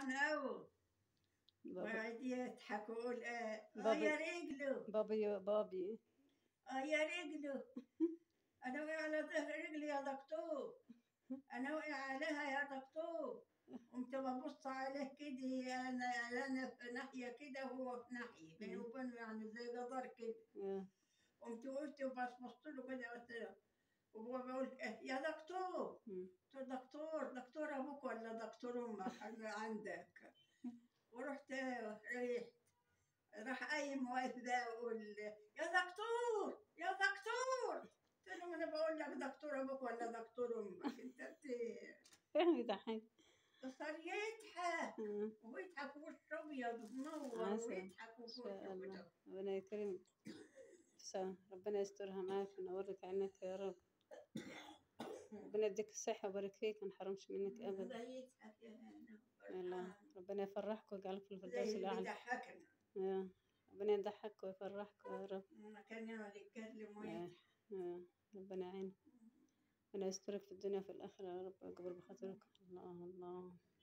فرحان أوي بابا وقعد يضحك ويقول آه آه بابا- يا رجله بابي بابي اه يا رجله انا وقع على ظهر رجلي يا دكتور انا وقع عليها يا دكتور قمت ببص عليه كده انا انا في ناحيه كده وهو في ناحيه بيني وبينه يعني زي جدار كده آه. قمت وقفت وبص له كده قلت له وهو بيقول إيه يا دكتور مم. قلت له دكتور دكتور ابوك ولا دكتور امك اللي عندك ورحت ريحت راح قايم واقف ده ويقول يا دكتور يا دكتور قلت له ما انا بقول لك دكتور ابوك ولا دكتور امك انت بت- يضحك صار يضحك آه. ويضحك وشه ابيض منور عسل. ويضحك إن وشه شاء الله كده. ربنا يكرمك سا ربنا يسترها معاك وينورك عينك يا رب ربنا يديك الصحة ويبارك فيك ما نحرمش منك أبدا ده يضحك يا هنا يلا ربنا يفرحك ويجعلك في الفردوس زي اللي الأعلى بيضحكنا آه. ربنا يضحك ويفرحك يا رب ما كان يقعد يتكلم آه. ويضحك آه. ربنا يعينك ربنا يسترك في الدنيا وفي الآخرة يا رب ويجبر بخاطرك الله الله